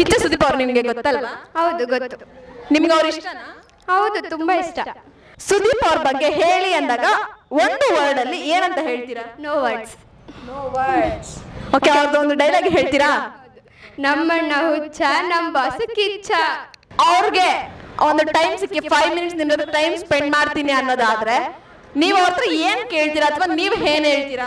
ಕಿಚ್ಚ ಸುದೀಪ್ ಅವ್ರು ನಿಮಗೆ ಗೊತ್ತಲ್ವಾ ಹೌದು ಗೊತ್ತು ನಿಮ್ಗೆ ಅವ್ರು ಇಷ್ಟನಾ ಹೌದು ತುಂಬಾ ಇಷ್ಟ ಸುದೀಪ್ ಅವ್ರ ಬಗ್ಗೆ ಹೇಳಿ ಅಂದಾಗ ಒಂದು ವರ್ಡ್ ಅಲ್ಲಿ ಏನಂತ ಹೇಳ್ತೀರಾ ನೋ ವರ್ಡ್ಸ್ ಓಕೆ ಅವ್ರದ್ದು ಒಂದು ಡೈಲಾಗ್ ಹೇಳ್ತೀರಾ ನಮ್ಮಣ್ಣ ಹುಚ್ಚ ನಮ್ಮ ಬಾಸು ಕಿಚ್ಚ ಅವ್ರಿಗೆ ಒಂದು ಟೈಮ್ ಸಿಕ್ಕಿ ಫೈವ್ ಮಿನಿಟ್ಸ್ ನಿಮ್ ಜೊತೆ ಟೈಮ್ ಸ್ಪೆಂಡ್ ಮಾಡ್ತೀನಿ ಅನ್ನೋದಾದ್ರೆ ನೀವು ಅವ್ರ ಹತ್ರ ಏನ್ ಕೇಳ್ತೀರಾ ಅಥವಾ ನೀವು ಏನ್ ಹೇಳ್ತೀರಾ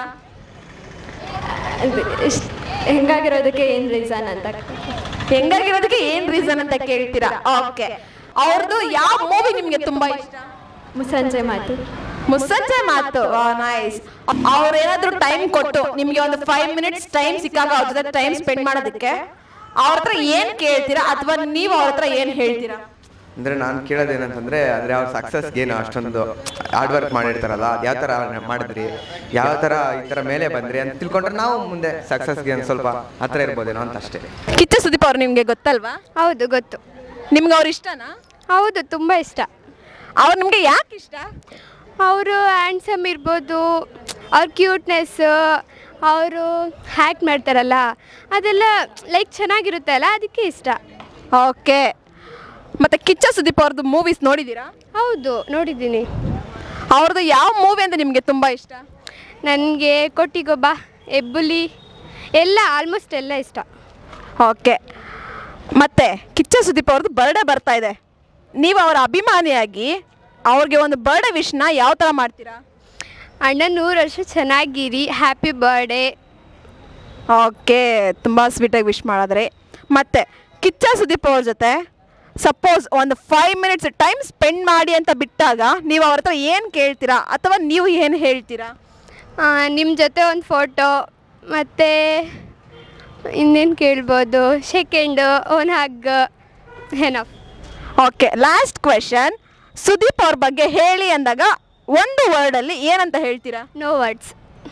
ಇಷ್ಟ್- ಹೆಂಗಾಗಿರೋದಕ್ಕೆ ಏನ್ ರೀಸನ್ ಅಂತ ಹೆಂಗಾಗಿರೋದಕ್ಕೆ ಏನ್ ರೀಸನ್ ಅಂತ ಕೇಳ್ತೀರಾ ಓಕೆ ಅವ್ರದ್ದು ಯಾವ ಮೂವಿ ನಿಮ್ಗೆ ತುಂಬಾ ಇಷ್ಟ ಮುಸಂಜೆ ಮಾತು ಮುಸ್ಸಂಜೆ ಮಾತು ನೈಸ್ ಅವ್ರೇನಾದ್ರೂ ಟೈಮ್ ಕೊಟ್ಟು ನಿಮ್ಗೆ ಒಂದು ಫೈವ್ ಮಿನಿಟ್ಸ್ ಟೈಮ್ ಸಿಕ್ಕಾಗ ಅವ್ರ ಜೊತೆ ಟೈಮ್ ಸ್ಪೆಂಡ್ ಮಾಡೋದಕ್ಕೆ ಅವ್ರ ಹತ್ರ ಏನ್ ಕೇಳ್ತೀರಾ ಅಥವಾ ನೀವು ಅವ್ರ ಹತ್ರ ಏನ್ ಹೇಳ್ತೀರಾ ಅಂದ್ರೆ ನಾನು ಕೇಳೋದೇನಂತಂದ್ರೆ ಅಂದ್ರೆ ಅವ್ರ ಸಕ್ಸಸ್ಗೆ ಏನು ಅಷ್ಟೊಂದು ಹಾರ್ಡ್ ವರ್ಕ್ ಮಾಡಿರ್ತಾರಲ್ಲ ಅದು ಯಾವ ಥರ ಮಾಡಿದ್ರಿ ಯಾವ ಥರ ಈ ಥರ ಮೇಲೆ ಬಂದ್ರಿ ಅಂತ ತಿಳ್ಕೊಂಡ್ರೆ ನಾವು ಮುಂದೆ ಸಕ್ಸಸ್ಗೆ ಒಂದು ಸ್ವಲ್ಪ ಹತ್ರ ಇರ್ಬೋದೇನೋ ಅಂತ ಅಷ್ಟೇ ಕಿಚ್ಚ ಸುದೀಪ್ ಅವ್ರು ನಿಮ್ಗೆ ಗೊತ್ತಲ್ವಾ ಹೌದು ಗೊತ್ತು ನಿಮ್ಗೆ ಅವ್ರ ಇಷ್ಟನಾ ಹೌದು ತುಂಬಾ ಇಷ್ಟ ಅವ್ರು ನಿಮ್ಗೆ ಯಾಕೆ ಇಷ್ಟ ಅವರು ಹ್ಯಾಂಡ್ಸಮ್ ಇರ್ಬೋದು ಅವ್ರ ಕ್ಯೂಟ್ನೆಸ್ ಅವರು ಹ್ಯಾಕ್ ಮಾಡ್ತಾರಲ್ಲ ಅದೆಲ್ಲ ಲೈಕ್ ಚೆನ್ನಾಗಿರುತ್ತೆ ಅಲ್ಲ ಅದಕ್ಕೆ ಇಷ್ಟ ಓಕೆ ಮತ್ತೆ ಕಿಚ್ಚ ಸುದೀಪ್ ಅವ್ರದ್ದು ಮೂವೀಸ್ ನೋಡಿದೀರಾ ಹೌದು ನೋಡಿದ್ದೀನಿ ಅವ್ರದ್ದು ಯಾವ ಮೂವಿ ಅಂತ ನಿಮ್ಗೆ ತುಂಬಾ ಇಷ್ಟ ನನಗೆ ಕೊಟ್ಟಿಗೊಬ್ಬ ಎಬ್ಬುಲಿ ಎಲ್ಲ ಆಲ್ಮೋಸ್ಟ್ ಎಲ್ಲ ಇಷ್ಟ ಓಕೆ ಮತ್ತೆ ಕಿಚ್ಚ ಸುದೀಪ್ ಅವ್ರದ್ದು ಬರ್ಡೇ ಬರ್ತಾ ಇದೆ ನೀವು ಅವರ ಅಭಿಮಾನಿಯಾಗಿ ಅವ್ರಿಗೆ ಒಂದು ಬರ್ಡೇ ವಿಶ್ನ ಯಾವ ಥರ ಮಾಡ್ತೀರಾ ಅಣ್ಣ ನೂರು ವರ್ಷ ಚೆನ್ನಾಗಿರಿ ಹ್ಯಾಪಿ ಬರ್ಡೇ ಓಕೆ ತುಂಬ ಸ್ವೀಟಾಗಿ ವಿಶ್ ಮಾಡಿದ್ರಿ ಮತ್ತೆ ಕಿಚ್ಚ ಸುದೀಪ್ ಅವ್ರ ಜೊತೆ ಸಪೋಸ್ ಒಂದು ಫೈವ್ ಮಿನಿಟ್ಸ್ ಟೈಮ್ ಸ್ಪೆಂಡ್ ಮಾಡಿ ಅಂತ ಬಿಟ್ಟಾಗ ನೀವು ಅವ್ರ ಹತ್ರ ಏನು ಕೇಳ್ತೀರಾ ಅಥವಾ ನೀವು ಏನು ಹೇಳ್ತೀರಾ ನಿಮ್ಮ ಜೊತೆ ಒಂದು ಫೋಟೋ ಮತ್ತು ಇನ್ನೇನು ಕೇಳ್ಬೋದು ಸೆಕೆಂಡು ಒಂದು hug enough okay last question Sudeep ಅವ್ರ ಬಗ್ಗೆ ಹೇಳಿ ಅಂದಾಗ ಒಂದು ವರ್ಡಲ್ಲಿ ಏನಂತ ಹೇಳ್ತೀರಾ ನೋ ವರ್ಡ್ಸ್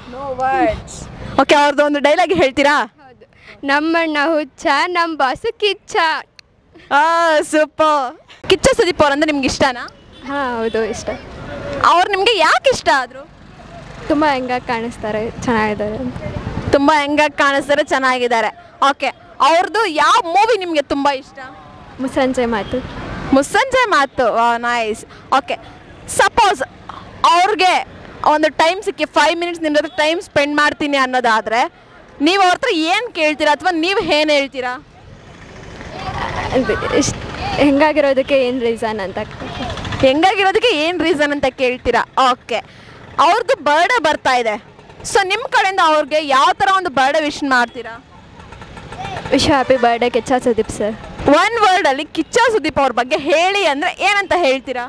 ಓಕೆ ಅವ್ರದ್ದು ಒಂದು ಡೈಲಾಗ್ ಹೇಳ್ತೀರಾ ಹೌದು ನಮ್ಮಣ್ಣ ಹುಚ್ಚ ನಮ್ಮ ಬಾಸು ಕಿಚ್ಚ ಆ ಸೂಪರ್ ಕಿಚ್ಚ ಸುದೀಪ್ ಅವ್ರಂದ್ರೆ ನಿಮ್ಗೆ ಇಷ್ಟನಾ ಹಾಂ ಹೌದು ಇಷ್ಟ ಅವ್ರು ನಿಮಗೆ ಯಾಕೆ ಇಷ್ಟ ಆದರು ತುಂಬ ಹೆಂಗಾಗಿ ಕಾಣಿಸ್ತಾರೆ ಚೆನ್ನಾಗಿದ್ದಾರೆ ಅಂತ ತುಂಬ ಹೆಂಗಾಗಿ ಕಾಣಿಸ್ತಾರೆ ಚೆನ್ನಾಗಿದ್ದಾರೆ ಓಕೆ ಅವ್ರದ್ದು ಯಾವ ಮೂವಿ ನಿಮಗೆ ತುಂಬ ಇಷ್ಟ ಮುಸಂಜೆ ಮಾತು ಮುಸ್ಸಂಜೆ ಮಾತು ನೈಸ್ ಓಕೆ ಸಪೋಸ್ ಅವ್ರಿಗೆ ಒಂದು ಟೈಮ್ ಸಿಕ್ಕಿ ಫೈವ್ ಮಿನಿಟ್ಸ್ ನಿಮ್ಮ ಜೊತೆ ಟೈಮ್ ಸ್ಪೆಂಡ್ ಮಾಡ್ತೀನಿ ಅನ್ನೋದಾದರೆ ನೀವು ಅವ್ರ ಹತ್ರ ಏನು ಕೇಳ್ತೀರಾ ಅಥವಾ ನೀವು ಏನು ಹೇಳ್ತೀರಾ ಇಷ್ಟ್ ಹೆಂಗಾಗಿರೋದಕ್ಕೆ ಏನು ರೀಸನ್ ಅಂತ ಹೆಂಗಾಗಿರೋದಕ್ಕೆ ಏನು ರೀಸನ್ ಅಂತ ಕೇಳ್ತೀರಾ ಓಕೆ ಅವ್ರದ್ದು ಬರ್ಡೇ ಬರ್ತಾ ಇದೆ ಸೊ ನಿಮ್ಮ ಕಡೆಯಿಂದ ಅವ್ರಿಗೆ ಯಾವ ಥರ ಒಂದು ಬರ್ಡೇ ವಿಶ್ ಮಾಡ್ತೀರಾ wish happy birthday Kichcha Sudeep sir one ವರ್ಡಲ್ಲಿ ಕಿಚ್ಚ ಸುದೀಪ್ ಅವ್ರ ಬಗ್ಗೆ ಹೇಳಿ ಅಂದರೆ ಏನಂತ ಹೇಳ್ತೀರಾ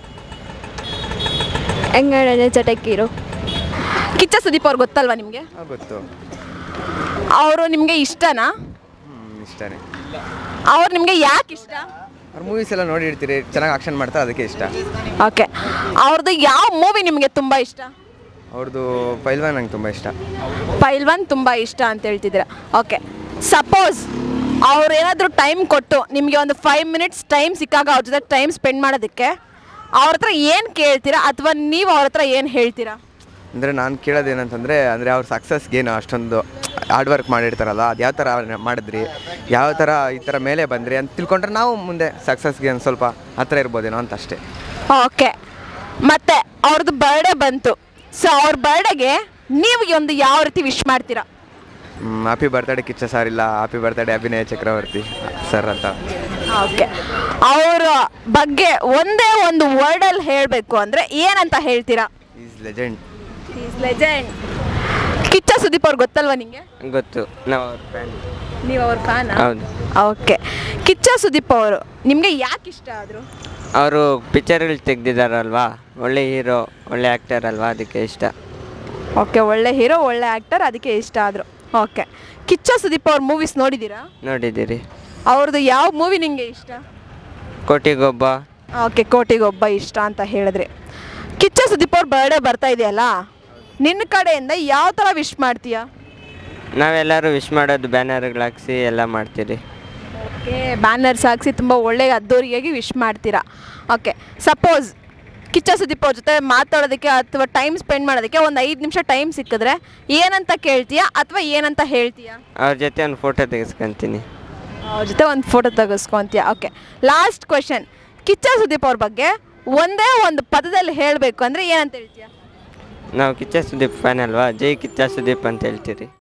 ಹೆಂಗಣ್ಣನೆ ಚಟಕ್ಕಿರು ಕಿಚ್ಚ ಸುದೀಪ್ ಅವ್ರು ಗೊತ್ತಲ್ವಾ ನಿಮಗೆ ಗೊತ್ತು ಅವರು ನಿಮಗೆ ಇಷ್ಟನಾ ಹ್ಮ್, ಇಷ್ಟನೇ ಅವ್ರು ನಿಮಗೆ ಯಾಕೆ ಇಷ್ಟ ಅವ್ರ ಮೂವೀಸ್ ಎಲ್ಲ ನೋಡಿರ್ತೀರಿ ಚೆನ್ನಾಗಿ ಆಕ್ಷನ್ ಮಾಡ್ತಾರೆ ಅದಕ್ಕೆ ಇಷ್ಟ ಓಕೆ ಅವ್ರದ್ದು ಯಾವ ಮೂವಿ ನಿಮಗೆ ತುಂಬ ಇಷ್ಟ ಅವ್ರದ್ದು ಪೈಲ್ವಾನ್ ನಂಗೆ ತುಂಬ ಇಷ್ಟ ಪೈಲ್ವಾನ್ ತುಂಬ ಇಷ್ಟ ಅಂತ ಹೇಳ್ತಿದ್ದೀರಾ ಓಕೆ ಸಪೋಸ್ ಅವ್ರು ಏನಾದರೂ ಟೈಮ್ ಕೊಟ್ಟು ನಿಮಗೆ ಒಂದು ಫೈವ್ ಮಿನಿಟ್ಸ್ ಟೈಮ್ ಸಿಕ್ಕಾಗ ಅವ್ರ ಜೊತೆ ಟೈಮ್ ಸ್ಪೆಂಡ್ ಮಾಡೋದಕ್ಕೆ ಅವ್ರ ಹತ್ರ ಏನು ಕೇಳ್ತೀರಾ ಅಥವಾ ನೀವು ಅವ್ರ ಹತ್ರ ಏನು ಹೇಳ್ತೀರಾ ಅಂದರೆ ನಾನು ಕೇಳೋದೇನಂತಂದರೆ ಅಂದರೆ ಅವ್ರ ಸಕ್ಸಸ್ಗೆ ಏನು ಅಷ್ಟೊಂದು ಹಾರ್ಡ್ ವರ್ಕ್ ಮಾಡಿರ್ತಾರಲ್ಲ ಅದು ಯಾವ ಥರ ಮಾಡಿದ್ರಿ ಯಾವ ಥರ ಈ ಥರ ಮೇಲೆ ಬಂದ್ರಿ ಅಂತ ತಿಳ್ಕೊಂಡ್ರೆ ನಾವು ಮುಂದೆ ಸಕ್ಸಸ್ಗೆ ಒಂದು ಸ್ವಲ್ಪ ಹತ್ರ ಇರ್ಬೋದೇನೋ ಅಂತ ಅಷ್ಟೇ ಓಕೆ ಮತ್ತೆ ಅವ್ರದ್ದು ಬರ್ಡೇ ಬಂತು ಸೊ ಅವ್ರ ಬರ್ಡೇಗೆ ನೀವು ಒಂದು ಯಾವ ರೀತಿ ವಿಶ್ ಮಾಡ್ತೀರಾ ಹ್ಯಾಪಿ ಬರ್ತಡೇ ಕಿಚ್ಚ ಸರ್ ಇಲ್ಲ happy birthday Abhinaya Chakravarthy sir ಅಂತ ಓಕೆ ಅವರ ಬಗ್ಗೆ ಒಂದೇ ಒಂದು ವರ್ಡಲ್ಲಿ ಹೇಳಬೇಕು ಅಂದರೆ ಏನಂತ ಹೇಳ್ತೀರಾ is legend legend Kichcha Sudeep ಅವ್ರು ಗೊತ್ತಲ್ವಾ ನಿಮಗೆ ಗೊತ್ತು ನಾವು ಅವ್ರ ಫ್ಯಾನ್ ನೀವು ಅವ್ರ ಫ್ಯಾನ್ ಹೌದು ಓಕೆ ಕಿಚ್ಚ ಸುದೀಪ್ ಅವರು ನಿಮಗೆ ಯಾಕೆ ಇಷ್ಟ ಆದರು ಅವರು ಪಿಕ್ಚರ್ಗಳು ತೆಗ್ದಿದ್ದಾರಲ್ವಾ ಒಳ್ಳೆ ಹೀರೋ ಒಳ್ಳೆ ಆ್ಯಕ್ಟರ್ ಅಲ್ವಾ ಅದಕ್ಕೆ ಇಷ್ಟ ಓಕೆ ಒಳ್ಳೆ ಹೀರೋ ಒಳ್ಳೆ ಆ್ಯಕ್ಟರ್ ಅದಕ್ಕೆ ಇಷ್ಟ ಆದರು ಓಕೆ ಕಿಚ್ಚ ಸುದೀಪ್ ಅವ್ರ ಮೂವೀಸ್ ನೋಡಿದ್ದೀರಾ ನೋಡಿದ್ದೀರಿ ಅವ್ರದ್ದು ಯಾವ ಮೂವಿ ನಿಮಗೆ ಇಷ್ಟ ಕೋಟಿಗೊಬ್ಬ ಓಕೆ ಕೋಟಿಗೊಬ್ಬ ಇಷ್ಟ ಅಂತ ಹೇಳಿದ್ರಿ ಕಿಚ್ಚ ಸುದೀಪ್ ಅವ್ರ ಬರ್ಡೇ ಬರ್ತಾ ಇದೆಯಲ್ಲ ನಿನ್ನ ಕಡೆಯಿಂದ ಯಾವ ಥರ ವಿಶ್ ಮಾಡ್ತೀಯಾ ನಾವೆಲ್ಲರೂ ವಿಶ್ ಮಾಡೋದು ಬ್ಯಾನರ್ಗಳು ಹಾಕ್ಸಿ ಎಲ್ಲ ಮಾಡ್ತೀರಿ ಓಕೆ ಬ್ಯಾನರ್ಸ್ ಹಾಕ್ಸಿ ತುಂಬ ಒಳ್ಳೆ ಅದ್ದೂರಿಯಾಗಿ ವಿಶ್ ಮಾಡ್ತೀರಾ ಓಕೆ ಸಪೋಸ್ ಕಿಚ್ಚ ಸುದೀಪ್ ಅವ್ರ ಜೊತೆ ಮಾತಾಡೋದಕ್ಕೆ ಅಥವಾ ಟೈಮ್ ಸ್ಪೆಂಡ್ ಮಾಡೋದಕ್ಕೆ ಒಂದು ಐದು ನಿಮಿಷ ಟೈಮ್ ಸಿಕ್ಕಿದ್ರೆ ಏನಂತ ಕೇಳ್ತೀಯಾ ಅಥವಾ ಏನಂತ ಹೇಳ್ತೀಯಾ ಅವ್ರ ಜೊತೆ ಒಂದು ಫೋಟೋ ತೆಗೆಸ್ಕೊಂತೀನಿ ಅವ್ರ ಜೊತೆ ಒಂದು ಫೋಟೋ ತೆಗೆಸ್ಕೊಂತೀಯ okay last question Kichcha Sudeep ಅವ್ರ ಬಗ್ಗೆ ಒಂದೇ ಒಂದು ಪದದಲ್ಲಿ ಹೇಳಬೇಕು ಅಂದರೆ ಏನಂತ ಹೇಳ್ತೀಯ ನಾವು ಕಿಚ್ಚ ಸುದೀಪ್ ಫ್ಯಾನ್ ಅಲ್ವಾ ಜೈ ಕಿಚ್ಚ ಸುದೀಪ್ ಅಂತ ಹೇಳ್ತೀರಿ